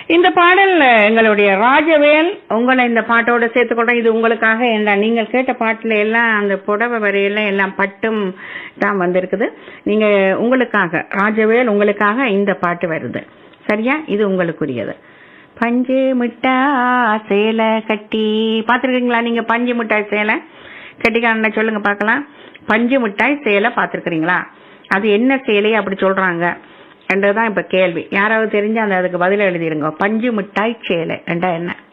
இந்த பாடல் எங்களுடைய ராஜவேல் உங்களை இந்த பாட்டோட சேர்த்துக்கொள்றேன் இது உங்களுக்காக என்ன நீங்கள் கேட்ட பாட்டுல எல்லாம் அந்த புடவை வரையில எல்லாம் பட்டும் தான் வந்திருக்குது நீங்க உங்களுக்காக ராஜவேல் உங்களுக்காக இந்த பாட்டு வருது சரியா இது உங்களுக்குரியது பஞ்சு மிட்டாய் சேலை கட்டி பாத்திருக்கீங்களா நீங்க பஞ்சு மிட்டாய் சேலை கட்டிக்காரன சொல்லுங்க பார்க்கலாம் பஞ்சு மிட்டாய் சேலை பாத்திருக்கிறீங்களா அது என்ன சேலை அப்படி சொல்றாங்க என்றதுதான் இப்ப கேள்வி யாராவது தெரிஞ்சா அந்த அதுக்கு பதில் எழுதிருங்க பஞ்சு மிட்டாய் சேலை என்றா என்ன